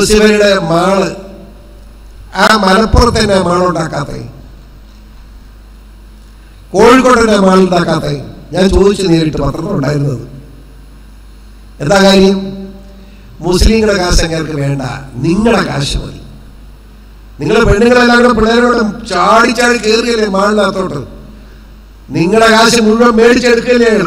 ശിവയുടെ മാള് ആ മലപ്പുറത്ത് തന്നെ മാളുണ്ടാക്കാത്തേ കോഴിക്കോട് തന്നെ മാളുണ്ടാക്കാത്തേ ഞാൻ ചോദിച്ചു നേരിട്ട് പത്രത്തിലുണ്ടായിരുന്നത് എന്താ കാര്യം മുസ്ലിങ്ങളുടെ കാശ് അങ്ങേർക്ക് വേണ്ട നിങ്ങളുടെ കാശ് മതി നിങ്ങൾ പെണ്ണുങ്ങളെല്ലാം കൂടെ പിള്ളേരോടും ചാടി ചാടി കയറിയല്ലേ മാളിനകത്തോട്ട് നിങ്ങളുടെ കാശ് മുഴുവൻ മേടിച്ചെടുക്കല്ലേ അയാൾ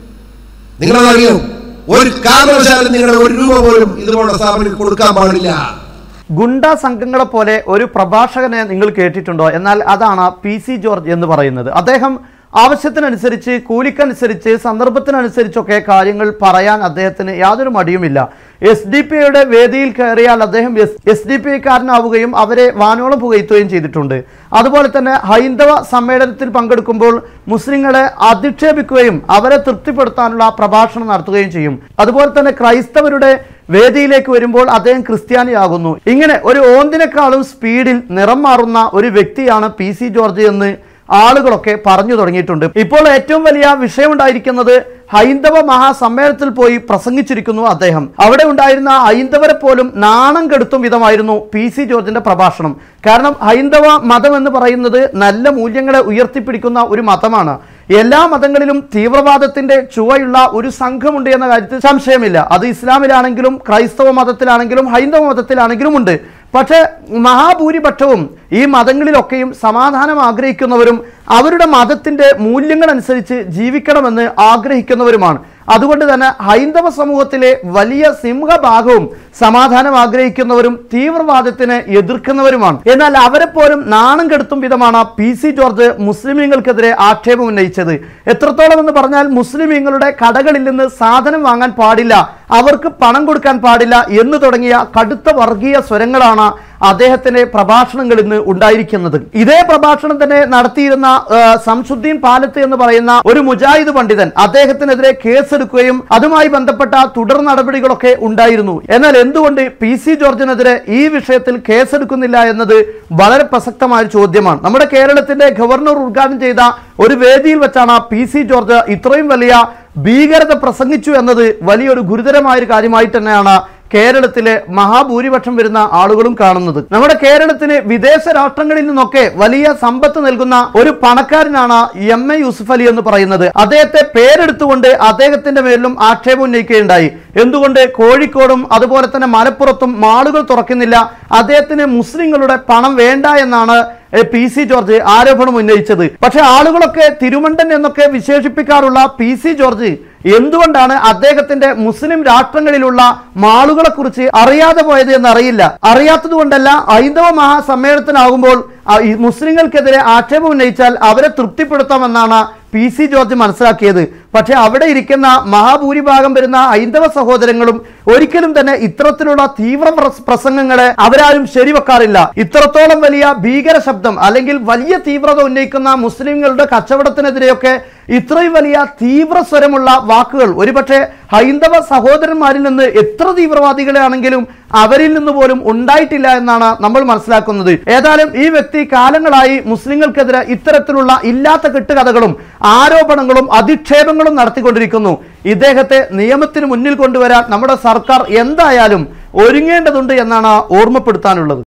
നിങ്ങളതറിയോ ഒരു കാരണവശാലും നിങ്ങളുടെ ഒരു രൂപ പോലും ഇതുപോലുള്ള സ്ഥാപനത്തിൽ കൊടുക്കാൻ പാടില്ല ഗുണ്ട സംഘങ്ങളെ പോലെ ഒരു പ്രഭാഷകനെ നിങ്ങൾ കേട്ടിട്ടുണ്ടോ എന്നാൽ അതാണ് പി സി ജോർജ് എന്ന് പറയുന്നത് അദ്ദേഹം ആവശ്യത്തിനനുസരിച്ച് കൂലിക്കനുസരിച്ച് സന്ദർഭത്തിനനുസരിച്ചൊക്കെ കാര്യങ്ങൾ പറയാൻ അദ്ദേഹത്തിന് യാതൊരു മടിയുമില്ല എസ് ഡി പി ഐയുടെ വേദിയിൽ കയറിയാൽ അദ്ദേഹം എസ് ഡി പി ഐക്കാരനാവുകയും അവരെ വാനോളം പുകഴ്ത്തുകയും ചെയ്തിട്ടുണ്ട് അതുപോലെ തന്നെ ഹൈന്ദവ സമ്മേളനത്തിൽ പങ്കെടുക്കുമ്പോൾ മുസ്ലിങ്ങളെ അധിക്ഷേപിക്കുകയും അവരെ തൃപ്തിപ്പെടുത്താനുള്ള പ്രഭാഷണം നടത്തുകയും ചെയ്യും അതുപോലെ തന്നെ ക്രൈസ്തവരുടെ വേദിയിലേക്ക് വരുമ്പോൾ അദ്ദേഹം ക്രിസ്ത്യാനിയാകുന്നു ഇങ്ങനെ ഒരു ഓന്തിനേക്കാളും സ്പീഡിൽ നിറം മാറുന്ന ഒരു വ്യക്തിയാണ് പി സി ജോർജ് എന്ന് ആളുകളൊക്കെ പറഞ്ഞു തുടങ്ങിയിട്ടുണ്ട് ഇപ്പോൾ ഏറ്റവും വലിയ വിഷയമുണ്ടായിരിക്കുന്നത് ഹൈന്ദവ മഹാസമ്മേളനത്തിൽ പോയി പ്രസംഗിച്ചിരിക്കുന്നു അദ്ദേഹം അവിടെ ഉണ്ടായിരുന്ന ഹൈന്ദവരെ പോലും നാണം കെടുത്തും വിധമായിരുന്നു പി സി ജോർജിന്റെ പ്രഭാഷണം കാരണം ഹൈന്ദവ മതം എന്ന് പറയുന്നത് നല്ല മൂല്യങ്ങളെ ഉയർത്തിപ്പിടിക്കുന്ന ഒരു മതമാണ് എല്ലാ മതങ്ങളിലും തീവ്രവാദത്തിന്റെ ചുവയുള്ള ഒരു സംഘമുണ്ട് എന്ന കാര്യത്തിൽ സംശയമില്ല അത് ഇസ്ലാമിലാണെങ്കിലും ക്രൈസ്തവ മതത്തിലാണെങ്കിലും ഹൈന്ദവ മതത്തിലാണെങ്കിലും ഉണ്ട് പക്ഷേ മഹാഭൂരിപക്ഷവും ഈ മതങ്ങളിലൊക്കെയും സമാധാനം ആഗ്രഹിക്കുന്നവരും അവരുടെ മതത്തിന്റെ മൂല്യങ്ങൾ അനുസരിച്ച് ജീവിക്കണമെന്ന് ആഗ്രഹിക്കുന്നവരുമാണ് അതുകൊണ്ട് തന്നെ ഹൈന്ദവ സമൂഹത്തിലെ വലിയ സിംഹഭാഗവും സമാധാനം ആഗ്രഹിക്കുന്നവരും തീവ്രവാദത്തിനെ എതിർക്കുന്നവരുമാണ് എന്നാൽ അവരെ പോലും നാണം കെടുത്തും വിധമാണ് പി സി ജോർജ് മുസ്ലിമീങ്ങൾക്കെതിരെ ആക്ഷേപം ഉന്നയിച്ചത് എത്രത്തോളം എന്ന് പറഞ്ഞാൽ മുസ്ലിമീങ്ങളുടെ കടകളിൽ നിന്ന് സാധനം വാങ്ങാൻ പാടില്ല അവർക്ക് പണം കൊടുക്കാൻ പാടില്ല എന്ന് തുടങ്ങിയ കടുത്ത വർഗീയ സ്വരങ്ങളാണ് അദ്ദേഹത്തിന്റെ പ്രഭാഷണങ്ങളിൽ നിന്ന് ഉണ്ടായിരിക്കുന്നത് ഇതേ പ്രഭാഷണം തന്നെ നടത്തിയിരുന്ന ആ, സംസുദ്ദീൻ പാലത്ത് എന്ന് പറയുന്ന ഒരു മുജാഹിദ് പണ്ഡിതൻ അദ്ദേഹത്തിനെതിരെ കേസെടുക്കുകയും അതുമായി ബന്ധപ്പെട്ട തുടർ നടപടികളൊക്കെ ഉണ്ടായിരുന്നു എന്നാൽ എന്തുകൊണ്ട് പി സി ജോർജിനെതിരെ ഈ വിഷയത്തിൽ കേസെടുക്കുന്നില്ല എന്നത് വളരെ പ്രസക്തമായ ഒരു ചോദ്യമാണ് നമ്മുടെ കേരളത്തിന്റെ ഗവർണർ ഉദ്ഘാടനം ചെയ്ത ഒരു വേദിയിൽ വെച്ചാണ് പി സി ജോർജ് ഇത്രയും വലിയ ഭീകരത പ്രസംഗിച്ചു എന്നത് വലിയൊരു ഗുരുതരമായ ഒരു കാര്യമായിട്ട് തന്നെയാണ് കേരളത്തിലെ മഹാഭൂരിപക്ഷം വരുന്ന ആളുകളും കാണുന്നത് നമ്മുടെ കേരളത്തിന് വിദേശ രാഷ്ട്രങ്ങളിൽ നിന്നൊക്കെ വലിയ സമ്പത്ത് നൽകുന്ന ഒരു പണക്കാരനാണ് എം എ യൂസുഫ് അലി എന്ന് പറയുന്നത് അദ്ദേഹത്തെ പേരെടുത്തുകൊണ്ട് അദ്ദേഹത്തിന്റെ മേലിലും ആക്ഷേപം ഉന്നയിക്കുകയുണ്ടായി എന്തുകൊണ്ട് കോഴിക്കോടും അതുപോലെ തന്നെ മലപ്പുറത്തും മാളുകൾ തുറക്കുന്നില്ല അദ്ദേഹത്തിന് മുസ്ലിങ്ങളുടെ പണം വേണ്ട എന്നാണ് എ, പി സി ജോർജ് ആരോപണം ഉന്നയിച്ചത് പക്ഷെ ആളുകളൊക്കെ തിരുമണ്ടൻ എന്നൊക്കെ വിശേഷിപ്പിക്കാറുള്ള പി സി ജോർജ് എന്തുകൊണ്ടാണ് അദ്ദേഹത്തിന്റെ മുസ്ലിം രാഷ്ട്രങ്ങളിലുള്ള മാളുകളെ കുറിച്ച് അറിയാതെ പോയത് എന്ന് അറിയില്ല അറിയാത്തത് കൊണ്ടല്ല ഹൈന്ദവ മഹാസമ്മേളനത്തിനാകുമ്പോൾ ആ, ഈ മുസ്ലിങ്ങൾക്കെതിരെ ആക്ഷേപം ഉന്നയിച്ചാൽ അവരെ തൃപ്തിപ്പെടുത്താമെന്നാണ് പി സി ജോർജ് മനസ്സിലാക്കിയത് പക്ഷെ അവിടെ ഇരിക്കുന്ന മഹാഭൂരിഭാഗം വരുന്ന ഹൈന്ദവ സഹോദരങ്ങളും ഒരിക്കലും തന്നെ ഇത്തരത്തിലുള്ള തീവ്ര പ്രസ- പ്രസംഗങ്ങളെ അവരാരും ശരിവെക്കാറില്ല ഇത്രത്തോളം വലിയ ഭീകര ശബ്ദം അല്ലെങ്കിൽ വലിയ തീവ്രത ഉന്നയിക്കുന്ന മുസ്ലിങ്ങളുടെ കച്ചവടത്തിനെതിരെയൊക്കെ ഇത്രയും വലിയ തീവ്ര സ്വരമുള്ള വാക്കുകൾ ഒരുപക്ഷെ ഹൈന്ദവ സഹോദരന്മാരിൽ നിന്ന് എത്ര തീവ്രവാദികളാണെങ്കിലും അവരിൽ നിന്ന് പോലും ഉണ്ടായിട്ടില്ല എന്നാണ് നമ്മൾ മനസ്സിലാക്കുന്നത് ഏതായാലും ഈ വ്യക്തി കാലങ്ങളായി മുസ്ലിങ്ങൾക്കെതിരെ ഇത്തരത്തിലുള്ള ഇല്ലാത്ത കെട്ടുകഥകളും ആരോപണങ്ങളും അധിക്ഷേപങ്ങളും നടത്തിക്കൊണ്ടിരിക്കുന്നു ഇദ്ദേഹത്തെ നിയമത്തിന് മുന്നിൽ കൊണ്ടുവരാൻ നമ്മുടെ സർക്കാർ എന്തായാലും ഒരുങ്ങേണ്ടതുണ്ട് എന്നാണ് ഓർമ്മപ്പെടുത്താനുള്ളത്